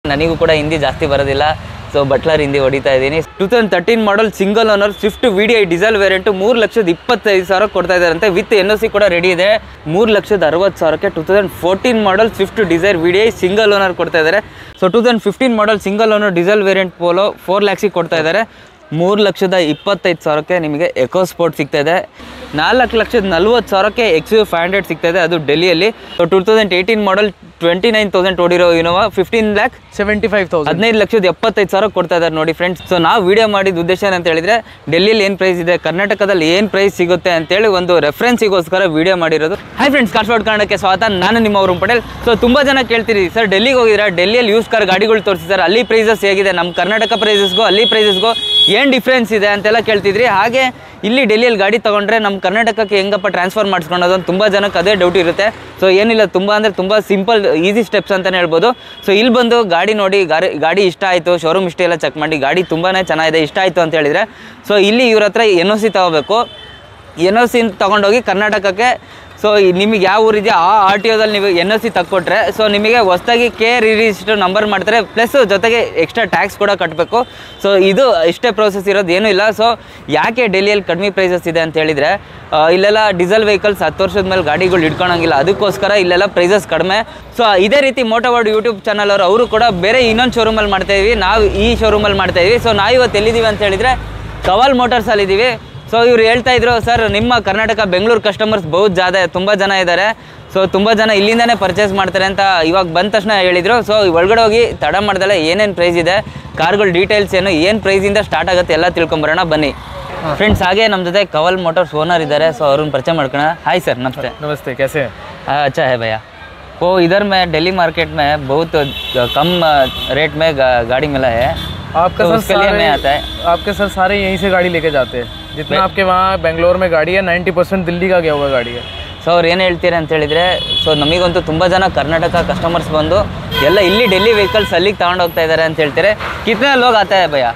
ನನಗೂ ಕೂಡ ಹಿಂದಿ ಜಾಸ್ತಿ ಬರೋದಿಲ್ಲ ಸೊ ಬಟ್ಲರ್ ಹಿಂದಿ ಹೊಡಿತಾ ಇದ್ದೀನಿ two thousand thirteen model single owner Swift V D I diesel variant ಮೂರು ಲಕ್ಷದ ಇಪ್ಪತ್ತೈದು ಸಾವಿರ ಕೊಡ್ತಾ ಇದ್ದಾರಂತೆ ವಿತ್ ಎನ್ ಒ ಸಿ ಕೂಡ ರೆಡಿ ಇದೆ ಮೂರು ಲಕ್ಷದ ಅರವತ್ತು ಸಾವಿರಕ್ಕೆ two thousand fourteen model Swift Dzire V D I single owner ಕೊಡ್ತಾ ಇದ್ದಾರೆ so two thousand fifteen model single owner diesel variant Polo four ಲ್ಯಾಕ್ಸಿಗೆ ಕೊಡ್ತಾ ಇದ್ದಾರೆ ಮೂರು ಲಕ್ಷದ ಇಪ್ಪತ್ತೈದು ಸಾವಿರಕ್ಕೆ ನಿಮಗೆ ಎಕೋ ಸ್ಪೋರ್ಟ್ ಸಿಗ್ತಾ ಇದೆ ನಾಲ್ಕು ಲಕ್ಷದ ನಲ್ವತ್ತು ಸಾವಿರಕ್ಕೆ ಎಕ್ಸ್ ಯು ಫೈವ್ ಹಂಡ್ರೆಡ್ ಸಿಗ್ತಾ ಇದೆ ಅದು ಡೆಲ್ಲಿಯಲ್ಲಿ two thousand eighteen model twenty nine thousand ಓಡಿರೋ Innova fifteen lakh seventy five thousand ಹದಿನೈದು ಲಕ್ಷದ ಎಪ್ಪತ್ತೈದು ಸಾವಿರ ಕೊಡ್ತಾ ಇದ್ದಾರೆ ನೋಡಿ ಫ್ರೆಂಡ್ಸ್ ಸೊ ನಾವು ವಿಡಿಯೋ ಮಾಡಿದ ಉದ್ದೇಶ ಏನಂತ ಹೇಳಿದ್ರೆ ಡೆಲ್ಲಿಯಲ್ಲಿ ಏನು ಪ್ರೈಸ್ ಇದೆ ಕರ್ನಾಟಕದಲ್ಲಿ ಏನು ಪ್ರೈಸ್ ಸಿಗುತ್ತೆ ಅಂತೇಳಿ ಒಂದು ರೆಫರೆನ್ಸಿಗೋಸ್ಕರ ವಿಡಿಯೋ ಮಾಡಿರೋದು ಹಾಯ್ ಫ್ರೆಂಡ್ಸ್ ಕಾರ್ಸ್ವಾಡ್ ಕನ್ನಡಕ್ಕೆ ಸ್ವಾಗತ ನಾನು ನಿಮ್ಮ ಅವರು ಪಟೇಲ್ ಸೊ ತುಂಬ ಜನ ಕೇಳ್ತೀರಿ ಸರ್ ಡೆಲ್ಲಿಗೆ ಹೋಗಿದ್ರೆ ಡೆಲ್ಲಿಯಲ್ಲಿ ಯೂಸ್ ಕಾರ್ ಗಾಡಿಗಳು ತೋರಿಸಿ ಸರ್ ಅಲ್ಲಿ ಪ್ರೈಸಸ್ ಹೇಗಿದೆ ನಮ್ಮ ಕರ್ನಾಟಕ ಪ್ರೈಸಸ್ಗೂ ಅಲ್ಲಿ ಪ್ರೈಸಸ್ಗೂ ಏನು ಡಿಫ್ರೆನ್ಸ್ ಇದೆ ಅಂತೆಲ್ಲ ಕೇಳ್ತಿದ್ರಿ ಹಾಗೆ ಇಲ್ಲಿ ಡೆಲ್ಲಿಯಲ್ಲಿ ಗಾಡಿ ತೊಗೊಂಡ್ರೆ ನಮ್ಮ ಕರ್ನಾಟಕಕ್ಕೆ ಹೆಂಗಪ್ಪ ಟ್ರಾನ್ಸ್ಫರ್ ಮಾಡಿಸ್ಕೊಳೋದು ಅಂತ ತುಂಬ ಜನಕ್ಕೆ ಅದೇ ಡೌಟ್ ಇರುತ್ತೆ ಸೊ ಏನಿಲ್ಲ ತುಂಬ ಅಂದರೆ ತುಂಬ ಸಿಂಪಲ್ ಈಸಿ ಸ್ಟೆಪ್ಸ್ ಅಂತಲೇ ಹೇಳ್ಬೋದು ಸೊ ಇಲ್ಲಿ ಬಂದು ಗಾಡಿ ನೋಡಿ ಗಾಡಿ ಗಾಡಿ ಇಷ್ಟ ಆಯಿತು ಶೋರೂಮ್ ಇಷ್ಟ ಎಲ್ಲ ಚೆಕ್ ಮಾಡಿ ಗಾಡಿ ತುಂಬಾ ಚೆನ್ನಾಗಿದೆ ಇಷ್ಟ ಆಯಿತು ಅಂತ ಹೇಳಿದರೆ ಸೊ ಇಲ್ಲಿ ಇವ್ರ ಹತ್ರ ಎನ್ ಒ ಸಿ ತೊಗೋಬೇಕು ಎನ್ ಒ ಸಿ ತೊಗೊಂಡೋಗಿ ಕರ್ನಾಟಕಕ್ಕೆ ಸೊ ನಿಮಗೆ ಯಾವ ಊರಿದೆ ಆ ಆರ್ ಟಿ ಒದಲ್ಲಿ ನೀವು ಎನ್ ಒ ಸಿ ತಕ್ಕೊಟ್ರೆ ಸೊ ನಿಮಗೆ ಹೊಸ್ದಾಗಿ ಕೆ ರಿಜಿಸ್ಟರ್ ನಂಬರ್ ಮಾಡ್ತಾರೆ ಪ್ಲಸ್ ಜೊತೆಗೆ ಎಕ್ಸ್ಟ್ರಾ ಟ್ಯಾಕ್ಸ್ ಕೂಡ ಕಟ್ಟಬೇಕು ಸೊ ಇದು ಇಷ್ಟೇ ಪ್ರೋಸೆಸ್ ಇರೋದು ಏನೂ ಇಲ್ಲ ಸೊ ಯಾಕೆ ಡೆಲ್ಲಿಯಲ್ಲಿ ಕಡಿಮೆ ಪ್ರೈಸಸ್ ಇದೆ ಅಂತ ಹೇಳಿದರೆ ಆ, ಇಲ್ಲೆಲ್ಲ ಡೀಸೆಲ್ ವೆಹಿಕಲ್ಸ್ ಹತ್ತು ವರ್ಷದ ಮೇಲೆ ಗಾಡಿಗಳು ಇಟ್ಕೊಳಂಗಿಲ್ಲ ಅದಕ್ಕೋಸ್ಕರ ಇಲ್ಲೆಲ್ಲ ಪ್ರೈಸಸ್ ಕಡಿಮೆ ಸೊ ಇದೇ ರೀತಿ ಮೋಟೋವರ್ಡ್ ಯೂಟ್ಯೂಬ್ ಚಾನಲ್ ಅವರು ಅವರು ಕೂಡ ಬೇರೆ ಇನ್ನೊಂದು ಶೋರೂಮಲ್ಲಿ ಮಾಡ್ತಾ ಇದೀವಿ ನಾವು ಈ ಶೋರೂಮಲ್ಲಿ ಮಾಡ್ತಾ ಇದೀವಿ ಸೊ ನಾವು ಇವತ್ತು ಎಲ್ಲಿದ್ದೀವಿ ಅಂತ ಹೇಳಿದರೆ ಕವಲ್ ಮೋಟರ್ಸಲ್ಲಿ ಇದ್ದೀವಿ ಸೊ ಇವ್ರು ಹೇಳ್ತಾ ಇದ್ರು ಸರ್ ನಿಮ್ಮ ಕರ್ನಾಟಕ ಬೆಂಗಳೂರು ಕಸ್ಟಮರ್ಸ್ ಬಹುತ್ ಜಾದ ತುಂಬ ಜನ ಇದ್ದಾರೆ ಸೊ ತುಂಬ ಜನ ಇಲ್ಲಿಂದನೇ ಪರ್ಚೇಸ್ ಮಾಡ್ತಾರೆ ಅಂತ ಇವಾಗ ಬಂದ ತಕ್ಷಣ ಹೇಳಿದರು ಸೊ ಒಳಗಡೆ ಹೋಗಿ ತಡ ಮಾಡ್ದಲೆ ಏನೇನು ಪ್ರೈಸ್ ಇದೆ ಕಾರ್ಗಳ ಡೀಟೇಲ್ಸ್ ಏನು ಏನು ಪ್ರೈಸಿಂದ ಸ್ಟಾರ್ಟ್ ಆಗುತ್ತೆ ಎಲ್ಲ ತಿಳ್ಕೊಂಬರೋಣ ಬನ್ನಿ ಫ್ರೆಂಡ್ಸ್ ಹಾಗೆ ನಮ್ಮ ಜೊತೆ ಕವಲ್ ಮೋಟರ್ಸ್ ಓನರ್ ಇದ್ದಾರೆ ಸೊ ಅವ್ರನ್ನ ಪರಿಚಯ ಮಾಡ್ಕೋಣ ಹಾಯ್ ಸರ್ ನಮಸ್ತೆ नमस्ते कैसे हैं हाँ, अच्छा है भैया वो इधर में दिल्ली मार्केट में बहुत कम रेट में गा- गाड़ी मिला है आपका तो सर उसके लिए सारे मैं आता है आपके सर सारे यहीं से गाड़ी लेके जाते हैं जितना मैं- आपके वहाँ बेंगलोर में गाड़ी है नाइन्टी परसेंट दिल्ली का गया हुआ गाड़ी है ಸೊ ಅವ್ರು ಏನು ಹೇಳ್ತೀರಾ ಅಂತ ಹೇಳಿದ್ರೆ ಸೊ ನಮಗಂತೂ ತುಂಬ ಜನ ಕರ್ನಾಟಕ ಕಸ್ಟಮರ್ಸ್ ಬಂದು ಎಲ್ಲ ಇಲ್ಲಿ ಡೆಲ್ಲಿ ವೆಹಿಕಲ್ಸ್ ಅಲ್ಲಿಗೆ ತಗೊಂಡು ಹೋಗ್ತಾ ಇದ್ದಾರೆ ಅಂತ ಹೇಳ್ತಾರೆ ಕಿತನೆ ಲೋಗ್ ಆತಾ है भैया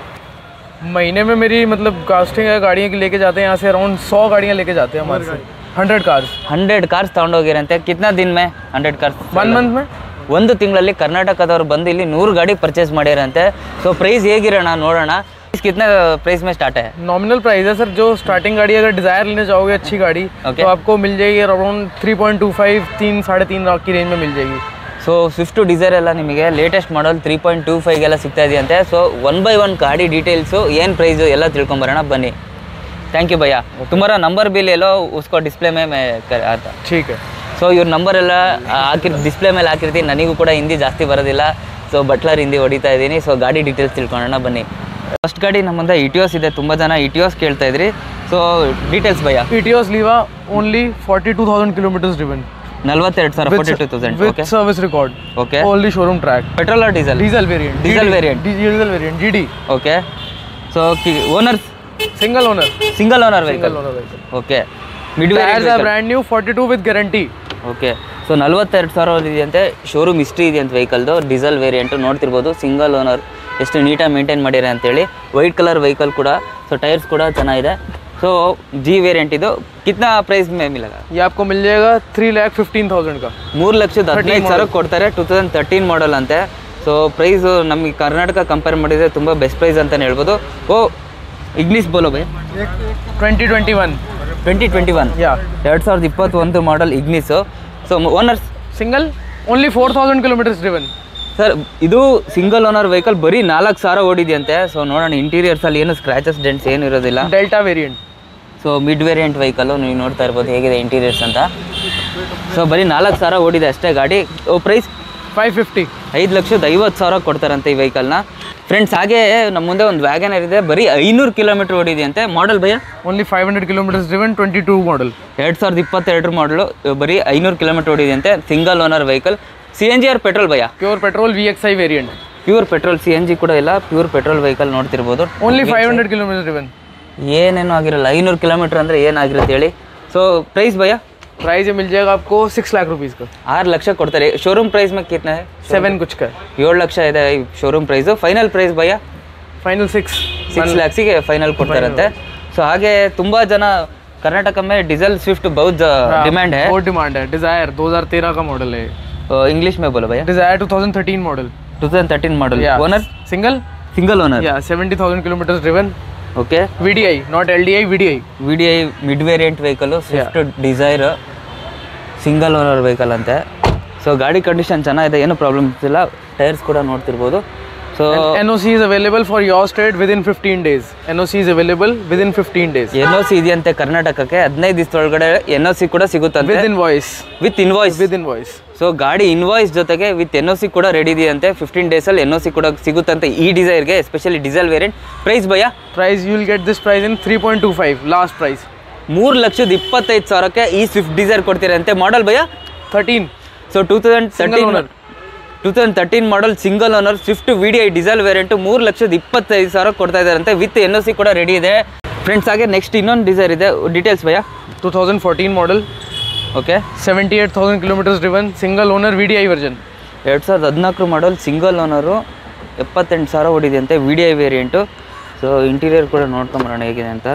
महीने में मेरी मतलब कास्टिंग है गाड़ियाँ की लेके जाते हैं यहाँ से अराउंड सौ गाड़ियाँ लेके जाते हैं हमारे से हंड्रेड कार्स ಹಂಡ್ರೆಡ್ ಕಾರ್ಸ್ ತಗೊಂಡೋಗಿರಂತೆ ಕಿತ್ನಾ ದಿನ ಮೇ ಹಂಡ್ರೆಡ್ ಕಾರ್ಸ್ वन मंथ में ಒಂದು ತಿಂಗಳಲ್ಲಿ ಕರ್ನಾಟಕದವ್ರು ಬಂದು ಇಲ್ಲಿ ನೂರು ಗಾಡಿ ಪರ್ಚೇಸ್ ಮಾಡಿರಂತೆ ಸೊ ಪ್ರೈಸ್ ಹೇಗಿರೋಣ ನೋಡೋಣ ಕಿತ್ನೆ ಪ್ರೈಸ್ में स्टार्ट है नॉमिनल प्राइस है सर जो स्टार्टिंग गाड़ी अगर डिज़ायर लेने जाओगे अच्छी गाड़ी Okay. तो आपको मिल जाएगी around three point two five तीन साढ़े तीन लाख की रेंज में मिल जाएगी ಸೊ ಸ್ವಿಫ್ಟ್ ಡಿಸೈರ್ ಎಲ್ಲ ನಿಮಗೆ latest model three point two ಫೈವ್ಗೆಲ್ಲ ಸಿಗ್ತಾ ಇದೆಯಂತೆ ಸೊ ಒನ್ ಬೈ ಒನ್ ಗಾಡಿ ಡೀಟೇಲ್ಸು ಏನು ಪ್ರೈಸು ಎಲ್ಲ ತಿಳ್ಕೊಂಬರೋಣ ಬನ್ನಿ ಥ್ಯಾಂಕ್ ಯು ಭಯ್ಯ तुम्हारा ನಂಬರ್ ಬಿಲ್ ಎಲ್ಲೋ उसको ಡಿಸ್ಪ್ಲೇ ಮೇ ಮೇ ಕ- ಆತ ठीक है ಸೊ ಇವ್ರ ನಂಬರ್ ಎಲ್ಲ ಹಾಕಿರ್ ಡಿಸ್ಪ್ಲೇ ಮೇಲೆ ಹಾಕಿರ್ತೀನಿ ನನಗೂ ಕೂಡ ಹಿಂದಿ ಜಾಸ್ತಿ ಬರೋದಿಲ್ಲ ಸೊ ಬಟ್ಲರ್ ಹಿಂದಿ ಹೊಡಿತಾ ಇದ್ದೀನಿ ಸೊ ಗಾಡಿ ಡೀಟೇಲ್ಸ್ ತಿಳ್ಕೊಳ್ಳೋಣ ಬನ್ನಿ ಫಸ್ಟ್ ಗಾಡಿ ನಮ್ಮ ಮುಂದೆ ಇಟಿಯೋಸ್ ಇದೆ ತುಂಬ ಜನ ಇಟಿಯೋಸ್ ಕೇಳ್ತಾ ಇದ್ರಿ ಸೊ ಡೀಟೇಲ್ಸ್ ಭಯ್ಯ ETOS Liva only 42,000 kilometers driven ನಲ್ವತ್ತೆರಡು ಸಾವಿರ forty two thousand with okay service record. Okay Only showroom track. Petrol or diesel Diesel variant. Diesel GD. variant. Diesel variant. GD. Okay so owners Single owner. Single owner vehicle Single owner vehicle. Okay mid Tires are brand new, 42 with guarantee. Okay so ನಲ್ವತ್ತೆರಡು ಸಾವಿರ ಇದೆಯಂತೆ showroom history ಇದೆ ಅಂತ ವೆಹಿಕಲ್ದು diesel variant ನೋಡ್ತಿರ್ಬೋದು single owner ಎಷ್ಟು ನೀಟಾಗಿ maintain ಮಾಡಿದ್ದಾರೆ ಅಂತೇಳಿ ವೈಟ್ ಕಲರ್ ವೆಹಿಕಲ್ ಕೂಡ ಸೊ ಟೈರ್ಸ್ ಕೂಡ ಚೆನ್ನಾಗಿದೆ ಸೊ ಜಿ ವೇರಿಯಂಟ್ ಇದು ಕಿತ್ನಾ ಪ್ರೈಸ್ ಮೇ ಮಿಲಾಗ ये आपको मिल जाएगा थ्री लाख फिफ्टीन थाउजेंड का ಮೂರು ಲಕ್ಷದ ಹದಿನೈದು ಸಾವಿರ ಕೊಡ್ತಾರೆ ಟೂ ತೌಸಂಡ್ ತರ್ಟೀನ್ ಮಾಡಲ್ ಅಂತೆ ಸೊ ಪ್ರೈಸು ನಮಗೆ ಕರ್ನಾಟಕ ಕಂಪೇರ್ ಮಾಡಿದರೆ ತುಂಬ ಬೆಸ್ಟ್ ಪ್ರೈಸ್ ಅಂತಲೇ ಹೇಳ್ಬೋದು ಓ ಇಂಗ್ಲೀಷ್ ಬೋಲೋ ಬೈ twenty twenty one twenty twenty one या ಎರಡು ಸಾವಿರದ ಇಪ್ಪತ್ತೊಂದು model Ignis so owners single only four thousand kilometres driven sir ಇದು ಸಿಂಗಲ್ ಓನರ್ ವೆಹಿಕಲ್ ಬರೀ ನಾಲ್ಕು ಸಾವಿರ ಓಡಿದೆಯಂತೆ ಸೊ ನೋಡೋಣ ಇಂಟೀರಿಯರ್ಸಲ್ಲಿ ಏನು ಸ್ಕ್ರ್ಯಾಚಸ್ ಡೆಂಟ್ಸ್ ಏನು ಇರೋದಿಲ್ಲ Delta variant so mid variant vehicle ನೀವು ನೋಡ್ತಾ ಇರ್ಬೋದು ಹೇಗಿದೆ ಇಂಟೀರಿಯರ್ಸ್ ಅಂತ ಸೊ ಬರೀ ನಾಲ್ಕು ಸಾವಿರ ಓಡಿದೆ ಅಷ್ಟೇ ಗಾಡಿ ಓ ಪ್ರೈಸ್ फाइव फिफ्टी ಐದು ಲಕ್ಷದ ಐವತ್ತು ಸಾವಿರ ಕೊಡ್ತಾರಂತೆ ಈ ವೆಹಿಕಲ್ನ ಫ್ರೆಂಡ್ಸ್ ಹಾಗೆ ನಮ್ಮ ಮುಂದೆ ಒಂದು ವ್ಯಾಗನರ್ ಇದೆ ಬರೀ ಐನೂರು ಕಿಲೋಮೀಟ್ರ್ ಓಡಿದೆಯಂತೆ ಮಾಡಲ್ ಭಯ್ಯ only five hundred kilometres driven twenty two model ಎರಡು ಸಾವಿರದ ಇಪ್ಪತ್ತೆರಡರ ಮಾಡಲು ಬರೀ ಐನೂರು ಕಿಲೋಮೀಟ್ರ್ ಓಡಿದೆಯಂತೆ single owner vehicle C N G or petrol ಭಯ್ಯ pure petrol V X I variant pure petrol C N G ಕೂಡ ಇಲ್ಲ ಪ್ಯೂರ್ ಪೆಟ್ರೋಲ್ ವೆಹಿಕಲ್ ನೋಡ್ತಿರ್ಬೋದು only five hundred kilometre driven ಏನೇನು ಆಗಿರಲ್ಲ ಐನೂರು ಕಿಲೋಮೀಟ್ರ್ ಅಂದರೆ ಏನಾಗಿರುತ್ತೆ ಹೇಳಿ ಸೊ ಪ್ರೈಸ್ ಭಯ್ಯ प्राइस ये मिल जाएगा आपको सिक्स लाख रुपीज़ का ಆರು ಲಕ್ಷ ಕೊಡ್ತಾರೆ ಶೋರೂಮ್ ಪ್ರೈಸ್ ಮೇಲೆ ಕಿತ್ನ सेवन कुछ का ಏಳು ಲಕ್ಷ ಇದೆ ಈ ಶೋರೂಮ್ ಪ್ರೈಸು ಫೈನಲ್ ಪ್ರೈಸ್ ಭಯ್ಯ फाइनल सिक्स ಸಿಕ್ಸ್ ಲ್ಯಾಕ್ಸಿಗೆ ಫೈನಲ್ ಕೊಡ್ತಾರಂತೆ ಸೊ ಹಾಗೆ ತುಂಬ ಜನ ಕರ್ನಾಟಕ में डीजल स्विफ्ट बहुत डिमांड है बहुत डिमांड है डिजायर 2013 का मॉडल है इंग्लिश में बोलो भैया Dzire 2013 model two thousand thirteen model Yeah. Owner Single? Single owner Yeah, 70,000 kilometers driven. Okay VDI, not LDI, VDI. V D I mid variant vehicle Swift Dzire single owner vehicle ಅಂತೆ so ಗಾಡಿ condition ಚೆನ್ನಾಗಿದೆ ಏನು problems ಇಲ್ಲ tyres ಕೂಡ ನೋಡ್ತಿರ್ಬೋದು so And NOC is available for your state within 15 days. NOC is available within 15 days. N O C ಇದೆಯಂತೆ ಕರ್ನಾಟಕಕ್ಕೆ ಹದಿನೈದು ದಿವಸದೊಳಗಡೆ ಎನ್ ಒ ಸಿ ಕೂಡ ಸಿಗುತ್ತಂತೆ With invoice. With invoice With invoice. So ಗಾಡಿ ಇನ್ವಾಯ್ಸ್ ಜೊತೆಗೆ ವಿತ್ ಎನ್ ಒ ಸಿ ಕೂಡ ready ಇದೆಯಂತೆ ಫಿಫ್ಟೀನ್ ಡೇಸಲ್ಲಿ ಎನ್ ಒ ಸಿ ಕೂಡ ಸಿಗುತ್ತಂತೆ ಈ ಡಿಸೈರ್ಗೆ ಎಸ್ಪೆಷಲಿ ಡೀಸೆಲ್ ವೇರಿಯಂಟ್ ಪ್ರೈಸ್ ಭಯ Price, you will get this price in 3.25, last price. ಮೂರು ಲಕ್ಷದ ಇಪ್ಪತ್ತೈದು ಸಾವಿರಕ್ಕೆ ಈ ಸ್ವಿಫ್ಟ್ ಡಿಸೈರ್ ಕೊಡ್ತೀರಂತೆ ಮಾಡಲ್ ಭಯ 13. So two thousand thirteen owner. Two thousand thirteen model single owner Swift V D I diesel variant ಮೂರು ಲಕ್ಷದ ಇಪ್ಪತ್ತೈದು ಸಾವಿರ ಕೊಡ್ತಾ ಇದ್ದಾರಂತೆ ವಿತ್ ಎನ್ ಒ ಸಿ ಕೂಡ ರೆಡಿ ಇದೆ ಫ್ರೆಂಡ್ಸ್ ಹಾಗೆ ನೆಕ್ಸ್ಟ್ ಇನ್ನೊಂದು ಡಿಸೈರ್ ಇದೆ ಡೀಟೇಲ್ಸ್ ಭಯ 2014 model, okay 78,000 kilometers driven, single owner VDI version. ಎರಡು ಸಾವಿರದ ಹದಿನಾಲ್ಕು ಮಾಡಲ್ ಸಿಂಗಲ್ ಓನರು ಎಪ್ಪತ್ತೆಂಟು ಸಾವಿರ ಹೊಡಿದೆಯಂತೆ V D I variant so interior ಕೂಡ ನೋಡ್ಕೊಂಬರೋಣ ಹೇಗಿದೆ ಅಂತ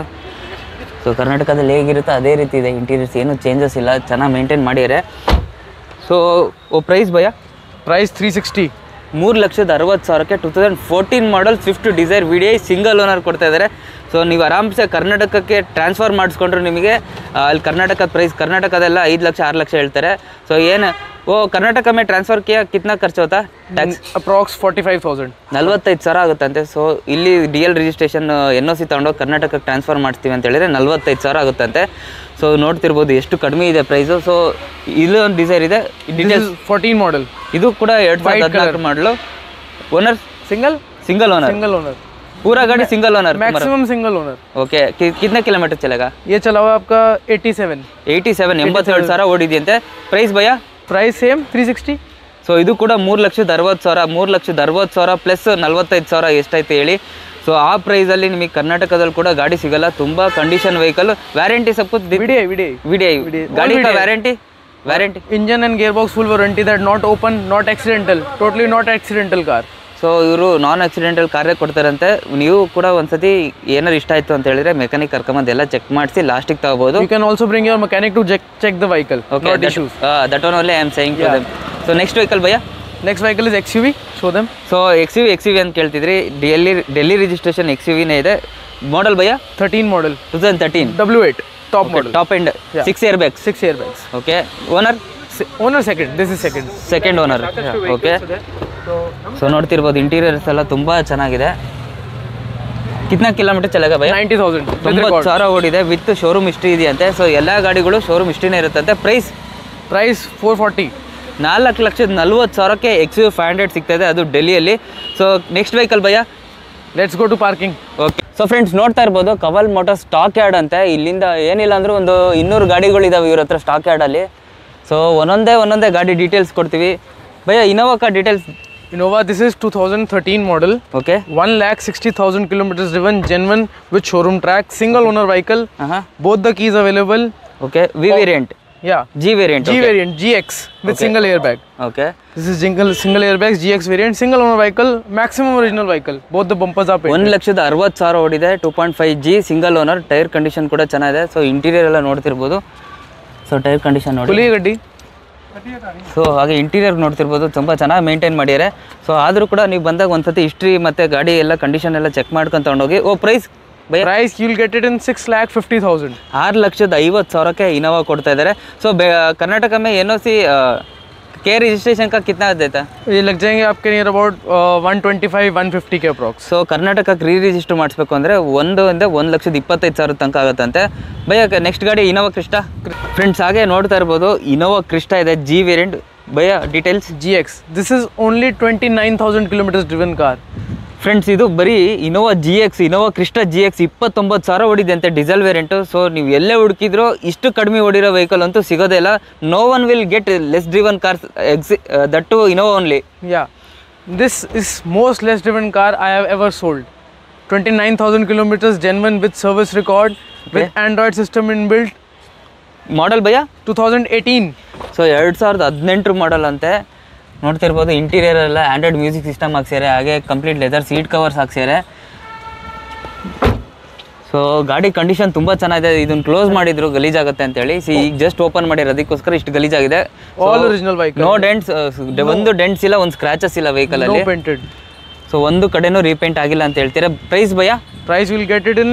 ಸೊ ಕರ್ನಾಟಕದಲ್ಲಿ ಹೇಗಿರುತ್ತೋ ಅದೇ ರೀತಿ ಇದೆ ಇಂಟೀರಿಯರ್ಸ್ ಏನು ಚೇಂಜಸ್ ಇಲ್ಲ ಚೆನ್ನಾಗಿ ಮೇಂಟೈನ್ ಮಾಡಿದ್ದಾರೆ ಸೊ ಓ ಪ್ರೈಸ್ ಭಯ Price 360. ಮೂರು ಲಕ್ಷದ ಅರವತ್ತು ಸಾವಿರಕ್ಕೆ two thousand fourteen model Swift Dzire V D I single owner ಕೊಡ್ತಾ ಇದ್ದಾರೆ ಸೊ ನೀವು ಆರಾಮ್ಸೆ ಕರ್ನಾಟಕಕ್ಕೆ ಟ್ರಾನ್ಸ್ಫರ್ ಮಾಡಿಸ್ಕೊಂಡ್ರೆ ನಿಮಗೆ ಆ, ಅಲ್ಲಿ ಕರ್ನಾಟಕದ ಪ್ರೈಸ್ ಕರ್ನಾಟಕದೆಲ್ಲ ಐದು ಲಕ್ಷ ಆರು ಲಕ್ಷ ಹೇಳ್ತಾರೆ ಸೊ ಏನು ಓ ಕರ್ನಾಟಕ ಮೇ ಟ್ರಾನ್ಸ್ಫರ್ ಕಿಯಾ ಕಿತ್ನಾ ಖರ್ಚು ಹೋತಾ ಟ್ಯಾಕ್ಸ್ Approx 45,000. ನಲ್ವತ್ತೈದು ಸಾವಿರ ಆಗುತ್ತಂತೆ ಸೊ ಇಲ್ಲಿ D L registration N O C ತೊಗೊಂಡೋಗಿ ಕರ್ನಾಟಕಕ್ಕೆ ಟ್ರಾನ್ಸ್ಫರ್ ಮಾಡ್ತೀವಿ ಅಂತ ಹೇಳಿದ್ರೆ ನಲ್ವತ್ತೈದು ಸಾವಿರ ಆಗುತ್ತಂತೆ ಸೊ ನೋಡ್ತಿರ್ಬೋದು ಎಷ್ಟು ಕಡಿಮೆ ಇದೆ ಪ್ರೈಸು ಸೊ ಇಲ್ಲೊಂದು ಡಿಸೈರ್ ಇದೆ This ಡೀಟೇಲ್ಸ್ is 14 model. ಇದು ಕೂಡ ಎರಡು ಸಾವಿರದ White ಹದಿನಾಲ್ಕು model owner Single? Single owner Single owner. पूरा गाड़ी single owner Maximum single owner. Okay कितने किलोमीटर चलेगा ये चला हुआ आपका 87. ಏಯ್ಟಿ ಸೆವೆನ್ ಎಂಬತ್ತೇಳು ಸಾವಿರ ಓಡಿದೆಯಂತೆ ಪ್ರೈಸ್ ಭಯ Price same 360. ಸೊ ಇದು ಕೂಡ ಮೂರು ಲಕ್ಷದ ಅರವತ್ತು ಸಾವಿರ ಮೂರು ಲಕ್ಷದ ಅರವತ್ತು ಸಾವಿರ ಪ್ಲಸ್ ನಲ್ವತ್ತೈದು ಸಾವಿರ ಎಷ್ಟಾಯ್ತು ಹೇಳಿ ಸೊ ಆ ಪ್ರೈಸಲ್ಲಿ ನಿಮಗೆ ಕರ್ನಾಟಕದಲ್ಲಿ ಕೂಡ ಗಾಡಿ ಸಿಗಲ್ಲ ತುಂಬ ಕಂಡೀಷನ್ ವೆಹಿಕಲ್ ವ್ಯಾರಂಟಿ ಸಪ್ VDI, VDI. VDI VDI. ಗಾಡಿ All VDI. Warranty warranty Engine and gearbox full warranty that not open, not accidental. Totally not accidental car. So ಇವರು ನಾನ್ ಆಕ್ಸಿಡೆಂಟಲ್ ಕಾರ್ಯ ಕೊಡ್ತಾರಂತೆ ನೀವು ಕೂಡ ಒಂದ್ಸತಿ ಏನಾರು ಇಷ್ಟ ಆಯ್ತು ಅಂತ ಹೇಳಿದ್ರೆ ಮೆಕ್ಯಾನಿಕ್ ಕರ್ಕೊಂಬಂದು ಎಲ್ಲ ಚೆಕ್ ಮಾಡಿಸಿ ಲಾಸ್ಟಿಗೆ ತಗೋಬಹುದು You can also bring your mechanic to check, check the vehicle. Okay, not that, issues. uh, that one only I am saying to Yeah. them. So next vehicle ಭಯ್ಯ Next vehicle is XUV. Show them. So X U X U V ಅಂತ ಕೇಳ್ತಿದ್ರಿ Delhi Delhi registration X U ವಿನೇ ಇದೆ model ಭಯ್ಯ 13 model. Two thousand thirteen W8. Top model. Top end Yeah. Six airbags Six airbags. Okay owner Se- owner second. This is second. Second owner okay so ನೋಡ್ತಿರ್ಬೋದು interiors ಎಲ್ಲ ತುಂಬ ಚೆನ್ನಾಗಿದೆ ಕಿತ್ನಾ kilometre ಚಲೆಗ ಭಯ 90,000. With ತೊಂಬತ್ತು record. ಸಾವಿರ ಓಡಿದೆ with showroom history ಇದೆಯಂತೆ so ಎಲ್ಲ ಗಾಡಿಗಳು ಶೋರೂಮ್ ಹಿಸ್ಟ್ರಿನೇ ಇರುತ್ತಂತೆ ಪ್ರೈಸ್ Price 440. ನಾಲ್ಕು ಲಕ್ಷದ ನಲ್ವತ್ತು ಸಾವಿರಕ್ಕೆ ಎಕ್ಸ್ ಯು ಫೈವ್ ಹಂಡ್ರೆಡ್ ಸಿಗ್ತದೆ ಅದು ಡೆಲ್ಲಿಯಲ್ಲಿ ಸೊ ನೆಕ್ಸ್ಟ್ ವೆಹಿಕಲ್ ಭಯ್ಯ Let's go to parking. Okay so friends ನೋಡ್ತಾ ಇರ್ಬೋದು ಕವಲ್ ಮೋಟರ್ ಸ್ಟಾಕ್ ಯಾರ್ಡ್ ಅಂತೆ ಇಲ್ಲಿಂದ ಏನಿಲ್ಲ ಅಂದ್ರೂ ಒಂದು ಇನ್ನೂರು ಗಾಡಿಗಳಿದಾವೆ ಇವ್ರ ಹತ್ರ ಸ್ಟಾಕ್ ಯಾರ್ಡಲ್ಲಿ ಸೊ ಒಂದೊಂದೇ ಒಂದೊಂದೇ ಗಾಡಿ ಡೀಟೇಲ್ಸ್ ಕೊಡ್ತೀವಿ ಭಯ್ಯ ಇನೋವಾ ಕಾ details Innova, this is 2013 model. Okay 1 lakh 60,000 kilometers driven, genuine with showroom track, single owner vehicle. ಹಾಂ Both the keys available. Okay V variant Yeah. G variant G variant, GX with single airbag. Okay This is single single airbags, GX variant, single owner vehicle, maximum original vehicle. Both the bumpers are painted. ಒಂದು ಲಕ್ಷದ ಅರವತ್ತು ಸಾವಿರ ಓಡಿದೆ two point five G single owner tyre condition ಕೂಡ ಚೆನ್ನಾಗಿದೆ so interior ಎಲ್ಲ ನೋಡ್ತಿರ್ಬೋದು so tyre condition ನೋಡಿ खुली है गड्डी ಸೊ ಹಾಗೆ ಇಂಟೀರಿಯರ್ ನೋಡ್ತಿರ್ಬೋದು ತುಂಬ ಚೆನ್ನಾಗಿ ಮೇಂಟೈನ್ ಮಾಡಿದ್ದಾರೆ ಸೊ ಆದರೂ ಕೂಡ ನೀವು ಬಂದಾಗ ಒಂದ್ಸತಿ ಹಿಸ್ಟ್ರಿ ಮತ್ತು ಗಾಡಿ ಎಲ್ಲ ಕಂಡೀಷನ್ ಎಲ್ಲ ಚೆಕ್ ಮಾಡ್ಕೊಂಡು ತೊಗೊಂಡೋಗಿ ಓ ಪ್ರೈಸ್ ಭಯ price you'll get it in 6 lakh 50,000 ಆರು ಲಕ್ಷದ ಐವತ್ತು ಸಾವಿರಕ್ಕೆ ಇನೋವಾ ಕೊಡ್ತಾ ಇದ್ದಾರೆ ಸೊ ಬೆ ಕರ್ನಾಟಕ ಮೇ ಎನ್ ಒ ಸಿ ಕೆ ರಿಜಿಸ್ಟ್ರೇಷನ್ ಕಾ ಕಿತ್ನಾ ದೇತಾ ये लग जाएंगे आपके near about one twenty five one fifty के अप्रॉक्स ಸೊ ಕರ್ನಾಟಕಕ್ಕೆ ರೀ ರಿಜಿಸ್ಟರ್ ಮಾಡಿಸ್ಬೇಕು ಅಂದರೆ ಒಂದು ಇಂದ ಒಂದು ಲಕ್ಷದ ಇಪ್ಪತ್ತೈದು ಸಾವಿರ ತನಕ ಆಗುತ್ತಂತೆ ಭಯ ನೆಕ್ಸ್ಟ್ ಗಾಡಿ ಇನೋವಾ ಕ್ರಿಸ್ಟಾ ಫ್ರೆಂಡ್ಸ್ ಹಾಗೆ ನೋಡ್ತಾ ಇರ್ಬೋದು ಇನೋವಾ ಕ್ರಿಸ್ಟಾ ಇದೆ ಜಿ ವೇರಿಯಂಟ್ ಭಯ details G X this is only twenty nine thousand kilometre driven car friends ಇದು ಬರೀ Innova G X Innova Crysta G X ಇಪ್ಪತ್ತೊಂಬತ್ತು ಸಾವಿರ ಓಡಿದೆ ಅಂತೆ ಡೀಸೆಲ್ ವೇರಿಯಂಟು ಸೊ ನೀವು ಎಲ್ಲೇ ಹುಡುಕಿದ್ರೂ ಇಷ್ಟು ಕಡಿಮೆ ಓಡಿರೋ ವೆಹಿಕಲ್ ಅಂತೂ ಸಿಗೋದೇ ಇಲ್ಲ no one will get less driven cars except that to Innova only Yeah, this is most less driven car I have ever sold. 29,000 kilometers genuine with service record with Android system inbuilt. Model ಭಯ 2018. So ಎರಡು ಸಾವಿರದ ಹದಿನೆಂಟರ ಮಾಡಲ್ ಅಂತೆ ನೋಡ್ತಿರ್ಬೋದು interior ಎಲ್ಲ Android music system ಹಾಕ್ಸ್ಯಾರೆ ಹಾಗೆ complete leather seat covers ಹಾಕ್ಸ್ಯಾರೆ ಸೊ ಗಾಡಿ ಕಂಡೀಷನ್ ತುಂಬ ಚೆನ್ನಾಗಿದೆ ಇದನ್ನ ಕ್ಲೋಸ್ ಮಾಡಿದ್ರು ಗಲೀಜಾಗುತ್ತೆ ಅಂತೇಳಿ ಸಿ ಈಗ ಜಸ್ಟ್ ಓಪನ್ ಮಾಡಿರೋ ಅದಕ್ಕೋಸ್ಕರ ಇಷ್ಟು ಗಲೀಜಾಗಿದೆ All original vehicle. No dents ಒಂದು ಡೆಂಟ್ಸ್ ಇಲ್ಲ ಒಂದು ಸ್ಕ್ರಾಚಸ್ ಇಲ್ಲ ವೆಹಿಕಲ್ No ಅಲ್ಲಿ painted. ಸೊ ಒಂದು ಕಡೆನೂ ರೀಪೇಂಟ್ ಆಗಿಲ್ಲ ಅಂತ ಹೇಳ್ತೀರಾ ಪ್ರೈಸ್ ಭಯ Price will get it in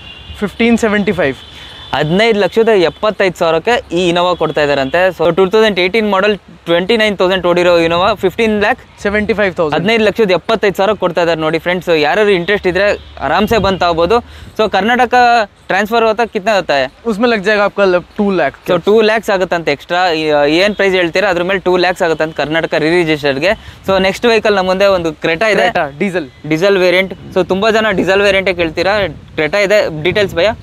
1575. ಹದಿನೈದು ಲಕ್ಷದ ಎಪ್ಪತ್ತೈದು ಸಾವಿರಕ್ಕೆ ಈ ಇನೋವಾ ಕೊಡ್ತಾ ಇದಾರಂತೆ so two thousand eighteen model twenty nine thousand ಓಡಿರೋ ಇನೋವಾ ಫಿಫ್ಟೀನ್ ಲ್ಯಾಕ್ 75,000. ಹದಿನೈದು ಲಕ್ಷದ ಎಪ್ಪತ್ತೈದು ಸಾವಿರ ಕೊಡ್ತಾ ಇದ್ದಾರೆ ನೋಡಿ ಫ್ರೆಂಡ್ಸ್ ಯಾರು ಇಂಟ್ರೆಸ್ಟ್ ಇದ್ರೆ ಆರಾಮ್ಸೆ ಬಂದು ತಗೋಬೋದು ಸೊ ಕರ್ನಾಟಕ ಟ್ರಾನ್ಸ್ಫರ್ ಹೋತಾ ಕಿತ್ನ ಹೋತಾ है उसमें लग जाएगा आपका two lakh so two lakhs ಆಗುತ್ತಂತೆ ಎಕ್ಸ್ಟ್ರಾ ಏನು ಪ್ರೈಸ್ ಹೇಳ್ತೀರಾ ಅದ್ರ ಮೇಲೆ ಟೂ ಲ್ಯಾಕ್ಸ್ ಆಗುತ್ತಂತ ಕರ್ನಾಟಕ ರಿಜಿಸ್ಟರ್ಗೆ ಸೊ ನೆಕ್ಸ್ಟ್ ವೆಹಿಕಲ್ ನಮ್ಮ ಮುಂದೆ ಒಂದು ಕ್ರೆಟಾ ಇದೆ Creta, diesel. Diesel variant so ತುಂಬ ಜನ ಡೀಸೆಲ್ ವೇರಿಯಂಟೇ ಕೇಳ್ತೀರಾ ಕ್ರೆಟಾ ಇದೆ ಡೀಟೇಲ್ಸ್ ಭಯ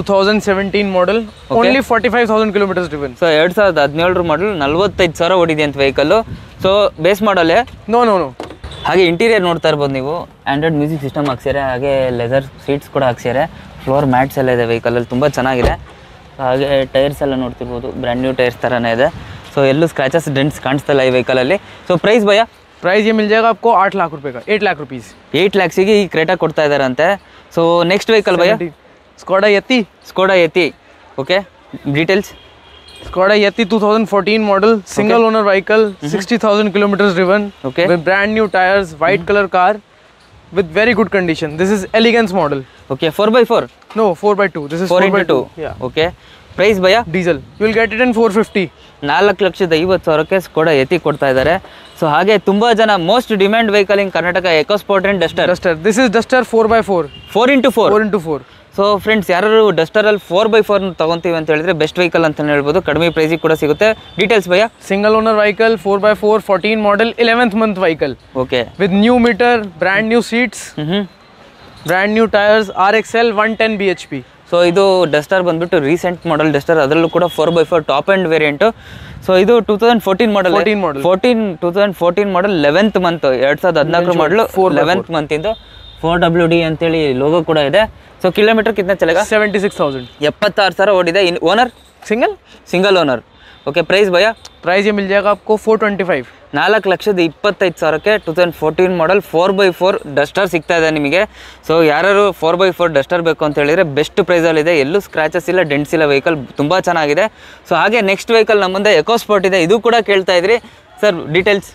2017 model. Only 45,000 kilometers driven. So ಎರಡು ಸಾವಿರದ ಹದಿನೇಳರ ಮಾಡಲ್ ನಲ್ವತ್ತೈದು ಸಾವಿರ ಓಡಿದೆ ಅಂತ ವೆಹಿಕಲ್ಲು ಸೊ ಬೇಸ್ ಮಾಡಲ್ಲೇ No, no, no. ಹಾಗೆ ಇಂಟೀರಿಯರ್ ನೋಡ್ತಾ ಇರ್ಬೋದು ನೀವು ಆ್ಯಂಡ್ರಾಯ್ಡ್ ಮ್ಯೂಸಿಕ್ ಸಿಸ್ಟಮ್ ಹಾಕ್ಸಿದ್ದಾರೆ ಹಾಗೆ ಲೆದರ್ ಸೀಟ್ಸ್ ಕೂಡ ಹಾಕ್ಸಿದ್ದಾರೆ ಫ್ಲೋರ್ ಮ್ಯಾಟ್ಸ್ ಎಲ್ಲ ಇದೆ ವೆಹಿಕಲಲ್ಲಿ ತುಂಬ ಚೆನ್ನಾಗಿದೆ ಹಾಗೆ ಟೈರ್ಸ್ ಎಲ್ಲ ನೋಡ್ತಿರ್ಬೋದು ಬ್ರ್ಯಾಂಡ್ ನ್ಯೂ ಟೈರ್ಸ್ ಥರನೇ ಇದೆ ಸೊ ಎಲ್ಲೂ ಸ್ಕ್ರಾಚಸ್ ಡೆಂಟ್ಸ್ ಕಾಣಿಸ್ತಿಲ್ಲ ಈ ವೆಹಿಕಲಲ್ಲಿ ಸೊ ಪ್ರೈಸ್ ಭಯ प्राइस ये मिल जाएगा आपको आठ लाख रुपए का एट लाख रुपीज ಏಯ್ಟ್ ಲ್ಯಾಕ್ಸಿಗೆ ಈ ಕ್ರೇಟಾ ಕೊಡ್ತಾ ಇದ್ದಾರಂತೆ ಸೊ ನೆಕ್ಸ್ಟ್ ವೆಹಿಕಲ್ ಭಯ Skoda Yeti Skoda Yeti okay details Skoda Yeti 2014 model single owner vehicle 60,000 kilometers driven Okay. with brand new tires white color car with very good condition this is elegance model okay four by four no 4x2 this is four 4 by into two 2 yeah okay price ಭಯ diesel you will get it in 450 ನಾಲ್ಕು ಲಕ್ಷದ ಐವತ್ತು ಸಾವಿರಕ್ಕೆ Skoda ಎತಿ ಕೊಡ್ತಾ ಇದ್ದಾರೆ so ಹಾಗೆ ತುಂಬ ಜನ most demand vehicle in Karnataka EcoSport and Duster duster this is duster 4x4 four into four 4 into 4 so friends ಯಾರು ಡಸ್ಟರಲ್ಲಿ ಫೋರ್ ಬೈ ಫೋರ್ ತಗೊಂತೀವಿ ಅಂತ ಹೇಳಿದ್ರೆ ಬೆಸ್ಟ್ ವೆಹಿಕಲ್ ಅಂತ ಹೇಳ್ಬೋದು ಕಡಿಮೆ ಪ್ರೈಸಿಗೆ ಕೂಡ ಸಿಗುತ್ತೆ ಡೀಟೇಲ್ಸ್ ಭಯ single owner vehicle 4x4 14 model 11th month vehicle okay with new meter brand new seats ಹ್ಞೂ brand new tires rxl 110 bhp so ಇದು ಡಸ್ಟರ್ ಬಂದ್ಬಿಟ್ಟು ರೀಸೆಂಟ್ ಮಾಡೆಲ್ ಡಸ್ಟರ್ ಅದರಲ್ಲೂ ಕೂಡ four by four top end variant so ಇದು two thousand fourteen model 14 model. Fourteen two thousand fourteen model eleventh month ಎರಡು ಸಾವಿರದ ಹದಿನಾಲ್ಕು model Four by eleventh ಮಂತಿಂದು four W D ಅಂತೇಳಿ ಲೋಗೋ ಕೂಡ ಇದೆ ಸೊ ಕಿಲೋಮೀಟರ್ ಕಿತ್ನ ಚಲೆಗ 76000 ಎಪ್ಪತ್ತಾರು ಸಾವಿರ ಓಡಿದೆ in owner single single owner okay price ಭಯ प्राइस ये मिल जाएगा आपको 425 ನಾಲ್ಕು ಲಕ್ಷದ ಇಪ್ಪತ್ತೈದು ಸಾವಿರಕ್ಕೆ two thousand fourteen model four by four Duster ಸಿಗ್ತಾ ಇದೆ ನಿಮಗೆ ಸೊ ಯಾರು ಫೋರ್ ಬೈ ಫೋರ್ ಡಸ್ಟರ್ ಬೇಕು ಅಂತ ಹೇಳಿದರೆ ಬೆಸ್ಟ್ ಪ್ರೈಸಲ್ಲಿದೆ ಎಲ್ಲೂ ಸ್ಕ್ರಾಚಸ್ ಇಲ್ಲ ಡೆಂಟ್ಸ್ ಇಲ್ಲ ವೆಹಿಕಲ್ ತುಂಬ ಚೆನ್ನಾಗಿದೆ ಸೊ ಹಾಗೆ ನೆಕ್ಸ್ಟ್ ವೆಹಿಕಲ್ ನಮ್ಮ ಮುಂದೆ ಎಕೋಸ್ಪೋರ್ಟ್ ಇದೆ ಇದು ಕೂಡ ಕೇಳ್ತಾ ಇದ್ರಿ sir details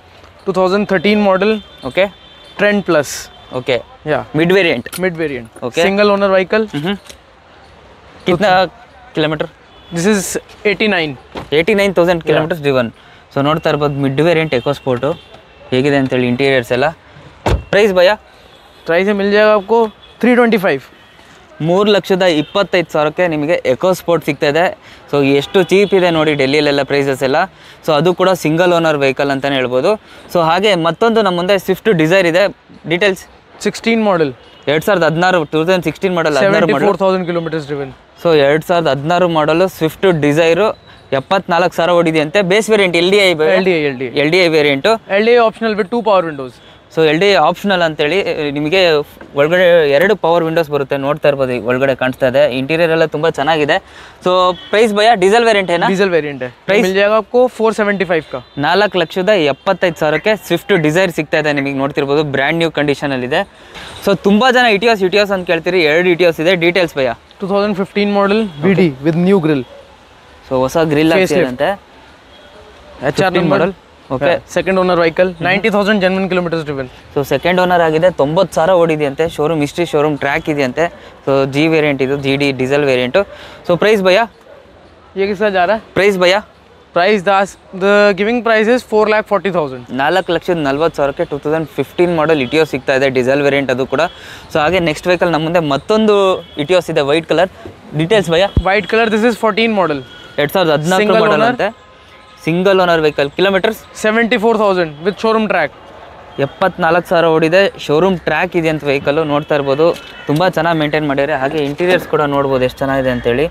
2013 model okay Trend Plus okay yeah mid variant mid variant Okay. single owner vehicle ಹ್ಞೂ ಕಿತ್ನಾ kilometre this is 89 eighty nine thousand kilometres driven so ನೋಡ್ತಾ ಇರ್ಬೋದು ಮಿಡ್ ವೇರಿಯಂಟ್ ಎಕೋಸ್ಪೋರ್ಟು ಹೇಗಿದೆ ಅಂತೇಳಿ ಇಂಟೀರಿಯರ್ಸ್ ಎಲ್ಲ ಪ್ರೈಸ್ ಭಯ प्राइस ये मिल जाएगा आपको 325 ಮೂರು ಲಕ್ಷದ ಇಪ್ಪತ್ತೈದು ಸಾವಿರಕ್ಕೆ ನಿಮಗೆ ಎಕೋ ಸ್ಪೋರ್ಟ್ ಸಿಗ್ತಾ ಇದೆ ಸೊ ಎಷ್ಟು ಚೀಪ್ ಇದೆ ನೋಡಿ ಡೆಲ್ಲಿಯಲ್ಲೆಲ್ಲ ಪ್ರೈಸಸ್ ಎಲ್ಲ ಸೊ ಅದು ಕೂಡ ಸಿಂಗಲ್ ಓನರ್ ವೆಹಿಕಲ್ ಅಂತಲೇ ಹೇಳ್ಬೋದು ಸೊ ಹಾಗೆ ಮತ್ತೊಂದು ನಮ್ಮ ಮುಂದೆ ಸ್ವಿಫ್ಟ್ ಡಿಸೈರ್ ಇದೆ ಡೀಟೇಲ್ಸ್ 16 model ಎರಡು ಸಾವಿರದ ಹದಿನಾರು ಟೂ ತೌಸಂಡ್ ಸಿಕ್ಸ್ಟೀನ್ ಮಾಡಲ್ ಹದಿನಾರು ಮಾಡಲ್ 74000 kilometers driven ಸೊ ಎರಡು ಸಾವಿರದ ಹದಿನಾರು ಮಾಡಲು ಸ್ವಿಫ್ಟ್ ಡಿಸೈರು ಎಪ್ಪತ್ನಾಲ್ಕು ಸಾವಿರ ಓಡಿದೆಯಂತೆ base variant L D I LDA LDA L D I variant LDA optional with two power windows ಸೊ ಎಲ್ ಡಿ ಆಪ್ಷನಲ್ ಅಂತೇಳಿ ನಿಮಗೆ ಒಳಗಡೆ ಎರಡು ಪವರ್ ವಿಂಡೋಸ್ ಬರುತ್ತೆ ನೋಡ್ತಾ ಇರ್ಬೋದು ಈಗ ಒಳಗಡೆ ಕಾಣಿಸ್ತಾ ಇದೆ ಇಂಟೀರಿಯರ್ ಎಲ್ಲ ತುಂಬ ಚೆನ್ನಾಗಿದೆ ಸೊ ಪ್ರೈಸ್ ಭಯ ಡೀಸೆಲ್ ವೇರಿಯಂಟ್ ಏನಾ डीजल वेरिएंट है ये मिल जाएगा आपको 475 का ನಾಲ್ಕು ಲಕ್ಷದ ಎಪ್ಪತ್ತೈದು ಸಾವಿರಕ್ಕೆ ಸ್ವಿಫ್ಟ್ ಡಿಸೈರ್ ಸಿಗ್ತಾ ಇದೆ ನಿಮಗೆ ನೋಡ್ತಿರ್ಬೋದು ಬ್ರ್ಯಾಂಡ್ ನ್ಯೂ ಕಂಡೀಷನಲ್ಲಿದೆ ಸೊ ತುಂಬ ಜನ ಇಟಿಯೋಸ್ ಇಟಿಯೋಸ್ ಅಂತ ಕೇಳ್ತೀರಿ ಎರಡು ಇಟಿಯೋಸ್ ಇದೆ ಡೀಟೇಲ್ಸ್ ಭಯ 2015 model VD with new grill so ಹೊಸ ಗ್ರಿಲ್ Facelift. ಆಗ್ತಿದೆ HR 15 number model. Okay. Yeah, second owner vehicle 90000 genuine kilometers driven so second owner ಆಗಿದೆ ತೊಂಬತ್ತು ಸಾವಿರ ಓಡಿದೆಯಂತೆ ಶೋರೂಮ್ ಹಿಸ್ಟ್ರಿ ಶೋರೂಮ್ ಟ್ರ್ಯಾಕ್ ಇದೆಯಂತೆ ಸೊ ಜಿ ವೇರಿಯಂಟ್ ಇದು G D diesel variant so price ಭಯ ये किसका जा रहा है ಪ್ರೈಸ್ ಭಯ price that's the giving price is 4 lakh 40000 ನಾಲ್ಕು ಲಕ್ಷದ ನಲ್ವತ್ತು ಸಾವಿರಕ್ಕೆ two thousand fifteen model Etios ಸಿಗ್ತಾ ಇದೆ ಡೀಸೆಲ್ ವೇರಿಯಂಟ್ ಅದು ಕೂಡ ಸೊ ಹಾಗೆ ನೆಕ್ಸ್ಟ್ ವೆಹಿಕಲ್ ನಮ್ಮ ಮುಂದೆ ಮತ್ತೊಂದು ಇಟಿಯೋಸ್ ಇದೆ ವೈಟ್ ಕಲರ್ ಡೀಟೇಲ್ಸ್ ಭಯ white color this is 14 model ಎರಡು ಸಾವಿರದ ಹದಿನಾಲ್ಕು Single ಮಾಡಲ್ owner? ಅಂತೆ single owner vehicle kilometres 74000 with showroom track ಎಪ್ಪತ್ನಾಲ್ಕು ಸಾವಿರ ಓಡಿದೆ ಶೋರೂಮ್ ಟ್ರ್ಯಾಕ್ ಇದೆ ಅಂತ ವೆಹಿಕಲ್ಲು ನೋಡ್ತಾ ಇರ್ಬೋದು ತುಂಬ ಚೆನ್ನಾಗಿ ಮೇಂಟೈನ್ ಮಾಡಿದ್ದಾರೆ ಹಾಗೆ ಇಂಟೀರಿಯರ್ಸ್ ಕೂಡ ನೋಡ್ಬೋದು ಎಷ್ಟು ಚೆನ್ನಾಗಿದೆ ಅಂತೇಳಿ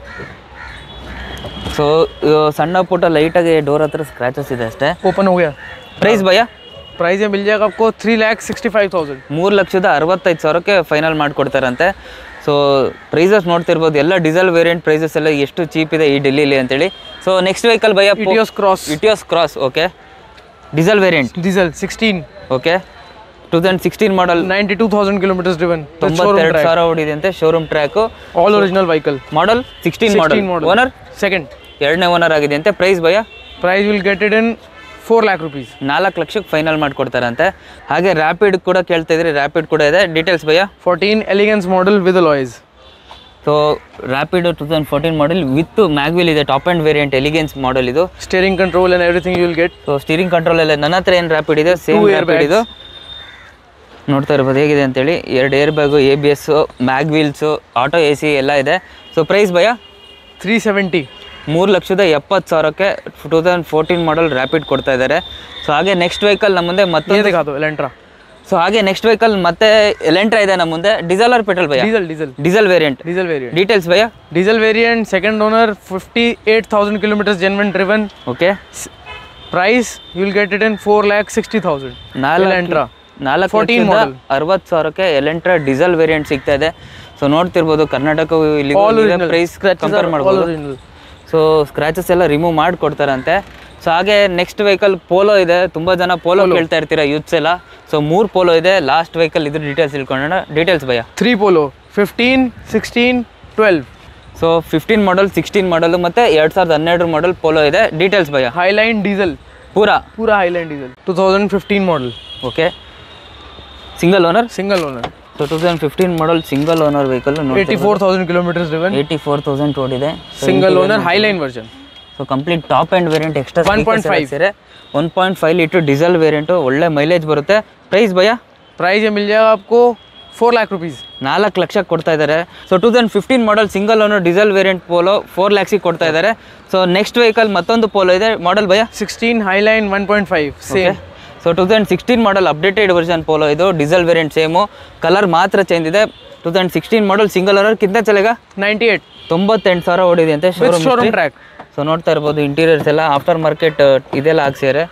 ಸೊ ಸಣ್ಣ ಪುಟ್ಟ ಲೈಟಾಗಿ ಡೋರ್ ಹತ್ರ ಸ್ಕ್ರ್ಯಾಚಸ್ ಇದೆ ಅಷ್ಟೇ ओपन हो गया ಪ್ರೈಸ್ ಭಯ प्राइस ये मिल जाएगा आपको 3 लाख 65000 ಮೂರು ಲಕ್ಷದ ಅರವತ್ತೈದು ಸಾವಿರಕ್ಕೆ ಫೈನಲ್ ಮಾಡಿಕೊಡ್ತಾರಂತೆ ಸೊ ಪ್ರೈಸಸ್ ನೋಡ್ತಿರ್ಬೋದು ಎಲ್ಲ ಡೀಸೆಲ್ ವೇರಿಯಂಟ್ ಪ್ರೈಸಸ್ ಎಲ್ಲ ಎಷ್ಟು ಚೀಪ್ ಇದೆ ಈ ಡೆಲ್ಲಿಲಿ ಅಂತೇಳಿ ಸೊ ನೆಕ್ಸ್ಟ್ ವೆಹಿಕಲ್ ಭಯ Etios Cross Etios Cross okay diesel variant diesel 16 okay thousand sixteen model 92,000 kilometers driven. With showroom ತೊಂಬತ್ತೆರಡು track. ಸಾವಿರ ಓಡಿದೆ ಅಂತೆ showroom track All original vehicle. Model sixteen 16 model model. Owner Second. ಎರಡನೇ owner ಆಗಿದೆ ಅಂತೆ price ಭಯ Price will get it in 4 lakh rupees. ನಾಲ್ಕು ಲಕ್ಷಕ್ಕೆ ಫೈನಲ್ ಮಾಡಿಕೊಡ್ತಾರಂತೆ ಹಾಗೆ ರ್ಯಾಪಿಡ್ ಕೂಡ ಕೇಳ್ತಾ ಇದ್ರಿ ರ್ಯಾಪಿಡ್ ಕೂಡ ಇದೆ ಡೀಟೇಲ್ಸ್ ಭಯ 14 elegance model with alloys. So Rapid two thousand fourteen model with mag wheel ಇದೆ top end variant elegance model ಇದು Steering control and everything you will get. ಸೊ ಸ್ಟೀರಿಂಗ್ ಕಂಟ್ರೋಲ್ ಎಲ್ಲ ನನ್ನ ಹತ್ರ ಏನು ರ್ಯಾಪಿಡ್ ಇದೆ ಸೇಮ್ Two ರ್ಯಾಪಿಡ್ airbags. ಇದು ನೋಡ್ತಾ ಇರ್ಬೋದು ಹೇಗಿದೆ ಅಂತೇಳಿ ಎರಡು airbag A B S mag wheels auto A C ಎಲ್ಲ ಇದೆ ಸೊ ಪ್ರೈಸ್ ಭಯ 370. ಮೂರು ಲಕ್ಷದ ಎಪ್ಪತ್ತು ಸಾವಿರಕ್ಕೆ two thousand fourteen model Rapid ಕೊಡ್ತಾ ಇದ್ದಾರೆ ಸೊ ಹಾಗೆ ನೆಕ್ಸ್ಟ್ ವೆಹಿಕಲ್ ನಮ್ಮ ಮುಂದೆ ये ಮತ್ತೊಂದು दिखा दो Elantra. ಸೊ ಹಾಗೆ ನೆಕ್ಸ್ಟ್ ವೆಹಿಕಲ್ ಮತ್ತೆ ಎಲೆಂಟ್ರಾ ಇದೆ ನಮ್ಮ ಮುಂದೆ ಡೀಸೆಲ್ ಆರ್ ಪೆಟ್ರೋಲ್ ಭಯ Diesel, diesel. Diesel variant Diesel variant. Details ಭಯ Diesel variant, second owner, 58,000 kilometers genuine driven. Okay Price, you will get it in 4 lakh 60,000. ನಾಲ್ಕು Elantra. ನಾಲ್ಕು 14 ಲಕ್ಷದ model. ಅರವತ್ತು ಸಾವಿರಕ್ಕೆ ಎಲೆಂಟ್ರಾ ಡೀಸೆಲ್ ವೇರಿಯಂಟ್ ಸಿಗ್ತಾ ಇದೆ ಸೊ ನೋಡ್ತಿರ್ಬೋದು ಕರ್ನಾಟಕ ಇಲ್ಲಿ All original. Price Scratches compare are all ಮಾಡ್ಬೋದು original. ಸೊ ಸ್ಕ್ರಾಚಸ್ ಎಲ್ಲ ರಿಮೂವ್ ಮಾಡಿ ಕೊಡ್ತಾರಂತೆ ಸೊ ಹಾಗೆ ನೆಕ್ಸ್ಟ್ ವೆಹಿಕಲ್ ಪೋಲೋ ಇದೆ ತುಂಬ ಜನ ಪೋಲೋ ಕೇಳ್ತಾ ಇರ್ತೀರಾ ಯೂತ್ಸ್ ಎಲ್ಲ ಸೊ ಮೂರು ಪೋಲೋ ಇದೆ ಲಾಸ್ಟ್ ವೆಹಿಕಲ್ ಇದ್ರ ಡೀಟೇಲ್ಸ್ ತಿಳ್ಕೊಳ್ಳೋಣ ಡೀಟೇಲ್ಸ್ ಭಯ 3 Polo, 15, 16, 12. So fifteen model sixteen model ಮತ್ತು ಎರಡು ಸಾವಿರದ ಹನ್ನೆರಡು ಮಾಡಲ್ ಪೋಲೋ ಇದೆ ಡೀಟೇಲ್ಸ್ ಭಯ Highline diesel. ಪೂರಾ Pura Highline diesel. 2015 model. Okay single owner Single owner. So two thousand fifteen model single owner vehicle ನೋಡಿ 84,000 kilometers driven. Eighty four thousand ಓಡಿದೆ Single owner Highline version. So complete top end variant extra 1.5. ಸೇರೆ one point five litre diesel variant ಒಳ್ಳೆ mileage ಬರುತ್ತೆ price ಭಯ Price ये मिल जाएगा आपको 4 lakh rupees. ನಾಲ್ಕು ಲಕ್ಷ ಕೊಡ್ತಾ ಇದ್ದಾರೆ so two thousand fifteen model single owner diesel variant Polo four ಲ್ಯಾಕ್ಸಿಗೆ ಕೊಡ್ತಾ ಇದ್ದಾರೆ ಸೊ ನೆಕ್ಸ್ಟ್ ವೆಹಿಕಲ್ ಮತ್ತೊಂದು ಪೋಲೋ ಇದೆ ಮಾಡಲ್ ಭಯ 16 Highline 1.5. Same. So two thousand sixteen model updated version Polo ಇದು ಡೀಸೆಲ್ ವೇರಿಯಂಟ್ ಸೇಮು ಕಲರ್ ಮಾತ್ರ ಚೇಂಜ್ ಇದೆ two thousand sixteen model single owner ಕಿಂತ ಚಲೆಗ 98. ತೊಂಬತ್ತೆಂಟು ಸಾವಿರ ಓಡಿದೆ ಅಂತೆ With showroom showroom track. So ನೋಡ್ತಾ ಇರ್ಬೋದು ಇಂಟೀರಿಯರ್ಸ್ ಎಲ್ಲ ಆಫ್ಟರ್ ಮಾರ್ಕೆಟ್ ಇದೆಲ್ಲ ಹಾಕ್ಸಿದ್ದಾರೆ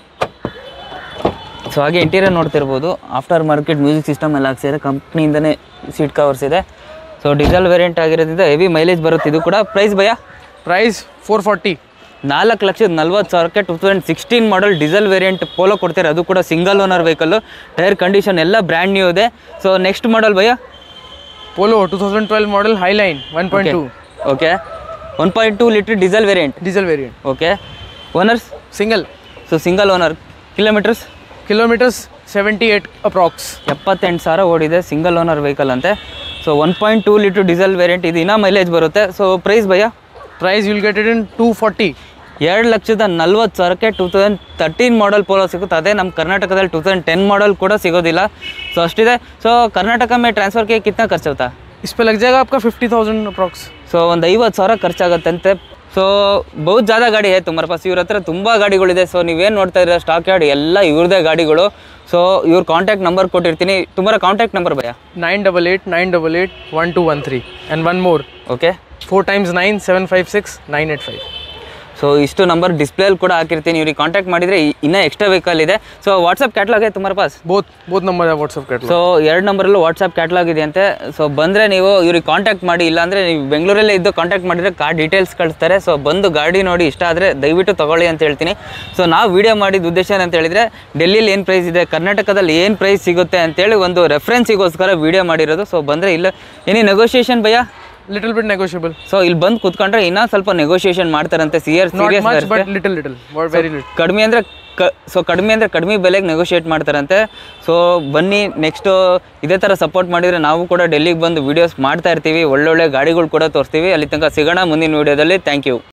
ಸೊ ಹಾಗೆ ಇಂಟೀರಿಯರ್ ನೋಡ್ತಿರ್ಬೋದು ಆಫ್ಟರ್ ಮಾರ್ಕೆಟ್ ಮ್ಯೂಸಿಕ್ ಸಿಸ್ಟಮ್ ಎಲ್ಲ ಹಾಕ್ಸಿದ್ದಾರೆ ಕಂಪ್ನಿಯಿಂದನೇ ಸೀಟ್ ಕವರ್ಸ್ ಇದೆ ಸೊ ಡೀಸೆಲ್ ವೇರಿಯಂಟ್ ಆಗಿರೋದ್ರಿಂದ ಹೆವಿ ಮೈಲೇಜ್ ಬರುತ್ತೆ ಇದು ಕೂಡ ಪ್ರೈಸ್ ಭಯ Price 440. ನಾಲ್ಕು ಲಕ್ಷದ ನಲ್ವತ್ತು ಸಾವಿರಕ್ಕೆ two thousand sixteen model diesel variant Polo ಕೊಡ್ತಾರೆ ಅದು ಕೂಡ single owner vehicle tyre condition ಎಲ್ಲ ಬ್ರ್ಯಾಂಡ್ ನ್ಯೂ ಇದೆ ಸೊ ನೆಕ್ಸ್ಟ್ ಮಾಡಲ್ ಭಯ Polo 2012 model Highline 1.2. Okay one point two litre diesel variant Diesel variant. Okay owners Single. So single owner kilometres Kilometers 78 approx. ಎಪ್ಪತ್ತೆಂಟು ಸಾವಿರ ಓಡಿದೆ single owner vehicle ಅಂತೆ so one point two litre diesel variant ಇದು ಇನ್ನೂ mileage ಬರುತ್ತೆ so price ಭಯ Price you will get it in 240. ಎರಡು ಲಕ್ಷದ ನಲ್ವತ್ತು ಸಾವಿರಕ್ಕೆ two thousand thirteen model Polo ಸಿಗುತ್ತೆ ಅದೇ ನಮ್ಮ ಕರ್ನಾಟಕದಲ್ಲಿ ಟೂ ತೌಸಂಡ್ ಟೆನ್ ಮಾಡಲ್ ಕೂಡ ಸಿಗೋದಿಲ್ಲ ಸೊ ಅಷ್ಟಿದೆ ಸೊ ಕರ್ನಾಟಕ ಮೇ ಟ್ರಾನ್ಸ್ಫರ್ ಕೆ ಕಿತ್ನಾ ಖರ್ಚು होता इस पे लग जाएगा आपका 50,000 approx. ಸೊ ಒಂದು ಐವತ್ತು ಸಾವಿರ ಖರ್ಚಾಗತ್ತಂತೆ ಸೊ ಬಹುತ್ ಜಾದ ಗಾಡಿ है तुम्हारे पास ಇವ್ರ ಹತ್ರ ತುಂಬ ಗಾಡಿಗಳಿದೆ ಸೊ ನೀವೇನು ನೋಡ್ತಾ ಇದ್ದೀರಾ ಸ್ಟಾಕ್ ಯಾರ್ಡ್ ಎಲ್ಲ ಇವ್ರದೇ ಗಾಡಿಗಳು ಸೊ ಇವ್ರ ಕಾಂಟ್ಯಾಕ್ಟ್ ನಂಬರ್ ಕೊಟ್ಟಿರ್ತೀನಿ ತುಮಾರ ಕಾಂಟ್ಯಾಕ್ಟ್ ನಂಬರ್ ಭಯ 988 988 1213. And one more. Okay 4 times 9 756 985. So ಇಷ್ಟು ನಂಬರ್ ಡಿಸ್ಪ್ಲೇಲಿ ಕೂಡ ಹಾಕಿರ್ತೀನಿ ಇವ್ರಿಗೆ ಕಾಂಟ್ಯಾಕ್ಟ್ ಮಾಡಿದರೆ ಇನ್ನೂ ಎಕ್ಸ್ಟ್ರಾ ವೆಹಿಕಲ್ ಇದೆ ಸೊ ವಾಟ್ಸಪ್ ಕ್ಯಾಟ್ಲಾಗ್ है तुम्हारे पास Both both number है WhatsApp catalog. ಸೊ ಎರಡು ನಂಬರಲ್ಲೂ ವಾಟ್ಸಪ್ ಕ್ಯಾಟ್ಲಾಗ್ ಇದೆ ಅಂತೆ ಸೊ ಬಂದರೆ ನೀವು ಇವ್ರಿಗೆ ಕಾಂಟ್ಯಾಕ್ಟ್ ಮಾಡಿ ಇಲ್ಲಾಂದರೆ ನೀವು ಬೆಂಗಳೂರಲ್ಲೇ ಇದ್ದು ಕಾಂಟ್ಯಾಕ್ಟ್ ಮಾಡಿದರೆ ಕಾರ್ ಡೀಟೇಲ್ಸ್ ಕಳಿಸ್ತಾರೆ ಸೊ ಬಂದು ಗಾಡಿ ನೋಡಿ ಇಷ್ಟ ಆದರೆ ದಯವಿಟ್ಟು ತಗೊಳ್ಳಿ ಅಂತ ಹೇಳ್ತೀನಿ ಸೊ ನಾವು ವಿಡಿಯೋ ಮಾಡಿದ ಉದ್ದೇಶ ಏನಂತ ಹೇಳಿದರೆ ಡೆಲ್ಲಿಲಿ ಏನು ಪ್ರೈಸ್ ಇದೆ ಕರ್ನಾಟಕದಲ್ಲಿ ಏನು ಪ್ರೈಸ್ ಸಿಗುತ್ತೆ ಅಂತೇಳಿ ಒಂದು ರೆಫರೆನ್ಸಿಗೋಸ್ಕರ ವಿಡಿಯೋ ಮಾಡಿರೋದು ಸೊ ಬಂದರೆ ಇಲ್ಲ ಏನಿ ನೆಗೋಷಿಯೇಷನ್ ಭಯ Little bit negotiable. ಸೊ ಇಲ್ಲಿ ಬಂದು ಕುತ್ಕೊಂಡ್ರೆ ಇನ್ನೂ ಸ್ವಲ್ಪ ನೆಗೋಷಿಯೇಷನ್ ಮಾಡ್ತಾರಂತೆ ಸಿ ಆರ್ Not much, serious but little little. What very little. ಕಡಿಮೆ ಅಂದರೆ ಕ ಸೊ ಕಡಿಮೆ ಅಂದರೆ ಕಡಿಮೆ ಬೆಲೆಗೆ ನೆಗೋಷಿಯೇಟ್ ಮಾಡ್ತಾರಂತೆ ಸೊ ಬನ್ನಿ ನೆಕ್ಸ್ಟು ಇದೇ ಥರ ಸಪೋರ್ಟ್ ಮಾಡಿದರೆ ನಾವು ಕೂಡ ಡೆಲ್ಲಿಗೆ ಬಂದು ವೀಡಿಯೋಸ್ ಮಾಡ್ತಾ ಇರ್ತೀವಿ ಒಳ್ಳೊಳ್ಳೆ ಗಾಡಿಗಳು ಕೂಡ ತೋರಿಸ್ತೀವಿ ಅಲ್ಲಿ ತನಕ ಸಿಗೋಣ ಮುಂದಿನ ವೀಡಿಯೋದಲ್ಲಿ ಥ್ಯಾಂಕ್ ಯು